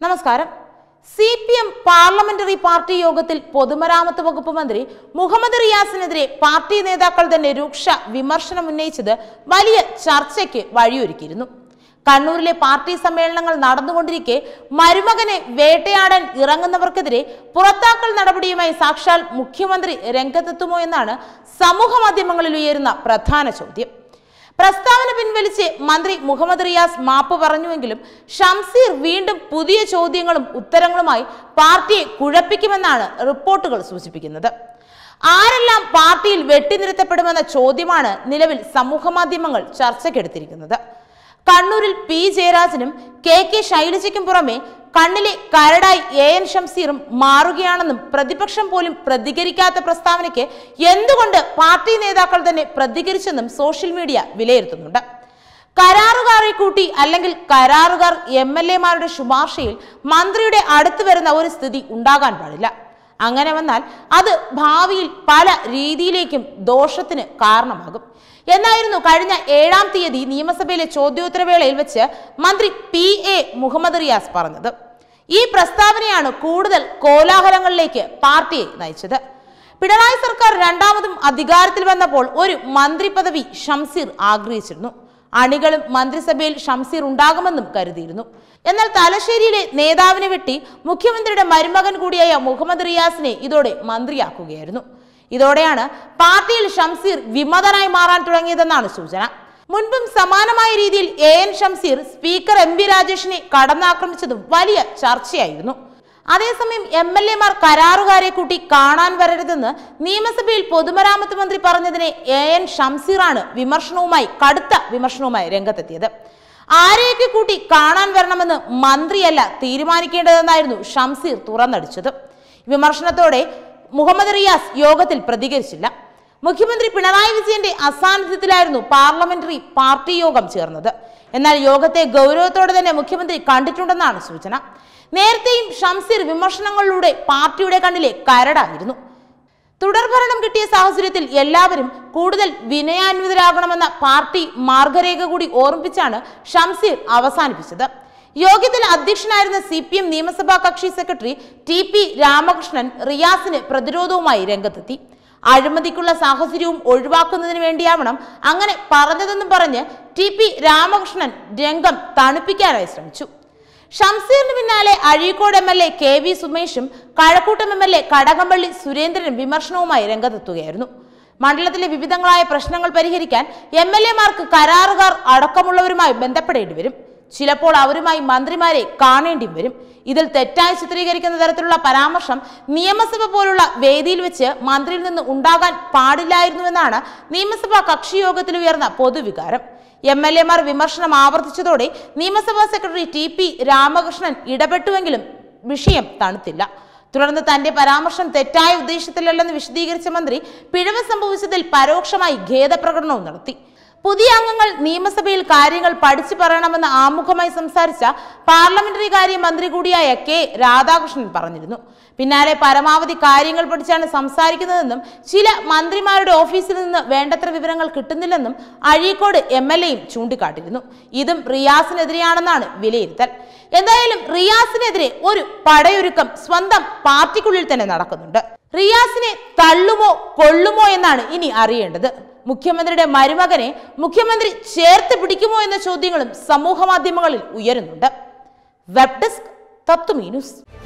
നമസ്കാരം C P M parliamentary party യോഗത്തിൽ പൊതുമരാമത്ത് വകുപ്പ് മന്ത്രി മുഹമ്മദ് റിയാസിനെതിരെ പാർട്ടി നേതാക്കൾ തന്നെ രൂക്ഷ വിമർശനം ഉന്നയിച്ചത് വലിയ ചർച്ചയ്ക്ക് വഴിയൊരുക്കിയിരുന്നു കണ്ണൂരിലെ പാർട്ടി സമ്മേളനങ്ങൾ നടന്നുകൊണ്ടിരിക്കെ മരുമകനെ വേട്ടയാടാൻ ഇറങ്ങുന്നവർക്കെതിരെ പുറത്താക്കൽ നടപടിയുമായി സാക്ഷാൽ മുഖ്യമന്ത്രി രംഗത്തെത്തുമോ എന്നാണ് സമൂഹ മാധ്യമങ്ങളിൽ ഉയരുന്ന പ്രധാന ചോദ്യം പ്രസ്താവന പിൻവലിച്ച് മന്ത്രി മുഹമ്മദ് റിയാസ് മാപ്പ് പറഞ്ഞുവെങ്കിലും ഷംസീർ വീണ്ടും പുതിയ ചോദ്യങ്ങളും ഉത്തരങ്ങളുമായി പാർട്ടിയെ കുഴപ്പിക്കുമെന്നാണ് റിപ്പോർട്ടുകൾ സൂചിപ്പിക്കുന്നത് ആരെല്ലാം പാർട്ടിയിൽ വെട്ടിനിരത്തപ്പെടുമെന്ന ചോദ്യമാണ് നിലവിൽ സമൂഹമാധ്യമങ്ങൾ ചർച്ചയ്ക്കെടുത്തിരിക്കുന്നത് കണ്ണൂരിൽ പി ജയരാജനും കെ കെ ശൈലജയ്ക്കും പുറമെ കണ്ണിലെ കരടായി എ എൻ ഷംസീറും മാറുകയാണെന്നും പ്രതിപക്ഷം പോലും പ്രതികരിക്കാത്ത പ്രസ്താവനയ്ക്ക് എന്തുകൊണ്ട് പാർട്ടി നേതാക്കൾ തന്നെ പ്രതികരിച്ചെന്നും സോഷ്യൽ മീഡിയ വിലയിരുത്തുന്നുണ്ട് കരാറുകാരെ കൂട്ടി അല്ലെങ്കിൽ കരാറുകാർ എം എൽ എമാരുടെ ശുപാർശയിൽ മന്ത്രിയുടെ അടുത്ത് വരുന്ന ഒരു സ്ഥിതി ഉണ്ടാകാൻ പാടില്ല അങ്ങനെ വന്നാൽ അത് ഭാവിയിൽ പല രീതിയിലേക്കും ദോഷത്തിന് കാരണമാകും എന്നായിരുന്നു കഴിഞ്ഞ ഏഴാം തീയതി നിയമസഭയിലെ ചോദ്യോത്തരവേളയിൽ വെച്ച് മന്ത്രി പി എ മുഹമ്മദ് റിയാസ് പറഞ്ഞത് ഈ പ്രസ്താവനയാണ് കൂടുതൽ കോലാഹലങ്ങളിലേക്ക് പാർട്ടിയെ നയിച്ചത് പിണറായി സർക്കാർ രണ്ടാമതും അധികാരത്തിൽ വന്നപ്പോൾ ഒരു മന്ത്രി പദവി ഷംസീർ ആഗ്രഹിച്ചിരുന്നു അണികളും മന്ത്രിസഭയിൽ ഷംസീർ ഉണ്ടാകുമെന്നും കരുതിയിരുന്നു എന്നാൽ തലശ്ശേരിയിലെ നേതാവിനെ വെട്ടി മുഖ്യമന്ത്രിയുടെ മരുമകൻ കൂടിയായ മുഹമ്മദ് റിയാസിനെ ഇതോടെ മന്ത്രിയാക്കുകയായിരുന്നു ഇതോടെയാണ് പാർട്ടിയിൽ ഷംസീർ വിമതനായി മാറാൻ തുടങ്ങിയതെന്നാണ് സൂചന മുൻപും സമാനമായ രീതിയിൽ A N Shamseer speaker M P രാജേഷിനെ കടന്നാക്രമിച്ചതും വലിയ ചർച്ചയായിരുന്നു അതേസമയം എം എൽ എമാർ കരാറുകാരെ കൂട്ടി കാണാൻ വരരുതെന്ന് നിയമസഭയിൽ പൊതുമരാമത്ത് മന്ത്രി പറഞ്ഞതിനെ എ എൻ ഷംസീറാണ് വിമർശനവുമായി കടുത്ത വിമർശനവുമായി രംഗത്തെത്തിയത് ആരെയൊക്കെ കൂട്ടി കാണാൻ വരണമെന്ന് മന്ത്രിയല്ല തീരുമാനിക്കേണ്ടതെന്നായിരുന്നു ഷംസീർ തുറന്നടിച്ചത് വിമർശനത്തോടെ മുഹമ്മദ് റിയാസ് യോഗത്തിൽ പ്രതികരിച്ചില്ല മുഖ്യമന്ത്രി പിണറായി വിജയന്റെ അസാന്നിധ്യത്തിലായിരുന്നു പാർലമെന്ററി പാർട്ടി യോഗം ചേർന്നത് എന്നാൽ യോഗത്തെ ഗൗരവത്തോടെ തന്നെ മുഖ്യമന്ത്രി കണ്ടിട്ടുണ്ടെന്നാണ് സൂചന നേരത്തെയും ഷംസീർ വിമർശനങ്ങളിലൂടെ പാർട്ടിയുടെ കണ്ണിലെ കരടായിരുന്നു തുടർഭരണം കിട്ടിയ സാഹചര്യത്തിൽ എല്ലാവരും കൂടുതൽ വിനയാന്വിതരാകണമെന്ന പാർട്ടി മാർഗരേഖ കൂടി ഓർമ്മിപ്പിച്ചാണ് ഷംസീർ അവസാനിപ്പിച്ചത് യോഗത്തിൽ അധ്യക്ഷനായിരുന്ന സി പി എം നിയമസഭാ കക്ഷി സെക്രട്ടറി ടി പി രാമകൃഷ്ണൻ റിയാസിന് പ്രതിരോധവുമായി രംഗത്തെത്തി അഴിമതിക്കുള്ള സാഹചര്യവും ഒഴിവാക്കുന്നതിന് വേണ്ടിയാവണം അങ്ങനെ പറഞ്ഞതെന്നും പറഞ്ഞ് ടി പി രാമകൃഷ്ണൻ രംഗം തണുപ്പിക്കാനായി ശ്രമിച്ചു ഷംസീറിന് പിന്നാലെ Azhikode M L A K V സുമേഷും Kazhakoottam M L A Kadakampally സുരേന്ദ്രനും വിമർശനവുമായി രംഗത്തെത്തുകയായിരുന്നു മണ്ഡലത്തിലെ വിവിധങ്ങളായ പ്രശ്നങ്ങൾ പരിഹരിക്കാൻ എം എൽ എമാർക്ക് കരാറുകാർ അടക്കമുള്ളവരുമായി ബന്ധപ്പെടേണ്ടി വരും ചിലപ്പോൾ അവരുമായി മന്ത്രിമാരെ കാണേണ്ടി വരും ഇതിൽ തെറ്റായി ചിത്രീകരിക്കുന്ന തരത്തിലുള്ള പരാമർശം നിയമസഭ പോലുള്ള വേദിയിൽ വെച്ച് മന്ത്രിയിൽ നിന്ന് ഉണ്ടാകാൻ പാടില്ലായിരുന്നുവെന്നാണ് നിയമസഭാ കക്ഷി യോഗത്തിൽ ഉയർന്ന പൊതുവികാരം എം എൽ എമാർ വിമർശനം ആവർത്തിച്ചതോടെ നിയമസഭാ സെക്രട്ടറി ടി പി രാമകൃഷ്ണൻ ഇടപെട്ടുവെങ്കിലും വിഷയം തണുത്തില്ല തുടർന്ന് തന്റെ പരാമർശം തെറ്റായ ഉദ്ദേശത്തിലല്ലെന്ന് വിശദീകരിച്ച മന്ത്രി പിഴവ് സംഭവിച്ചതിൽ പരോക്ഷമായി ഖേദപ്രകടനവും നടത്തി പുതിയ അംഗങ്ങൾ നിയമസഭയിൽ കാര്യങ്ങൾ പഠിച്ചു പറയണമെന്ന് ആമുഖമായി സംസാരിച്ച പാർലമെന്ററി കാര്യ മന്ത്രി കൂടിയായ കെ രാധാകൃഷ്ണൻ പറഞ്ഞിരുന്നു പിന്നാലെ പരമാവധി കാര്യങ്ങൾ പഠിച്ചാണ് സംസാരിക്കുന്നതെന്നും ചില മന്ത്രിമാരുടെ ഓഫീസിൽ നിന്ന് വേണ്ടത്ര വിവരങ്ങൾ കിട്ടുന്നില്ലെന്നും അഴീക്കോട് എം എൽ എയും ചൂണ്ടിക്കാട്ടിയിരുന്നു ഇതും റിയാസിനെതിരെയാണെന്നാണ് വിലയിരുത്തൽ എന്തായാലും റിയാസിനെതിരെ ഒരു പടയൊരുക്കം സ്വന്തം പാർട്ടിക്കുള്ളിൽ തന്നെ നടക്കുന്നുണ്ട് റിയാസിനെ തള്ളുമോ കൊള്ളുമോ എന്നാണ് ഇനി അറിയേണ്ടത് മുഖ്യമന്ത്രിയുടെ മരുമകനെ മുഖ്യമന്ത്രി ചേർത്ത് പിടിക്കുമോ എന്ന ചോദ്യങ്ങളും സമൂഹ മാധ്യമങ്ങളിൽ ഉയരുന്നുണ്ട് വെബ് ഡെസ്ക് തത്വമീ ന്യൂസ്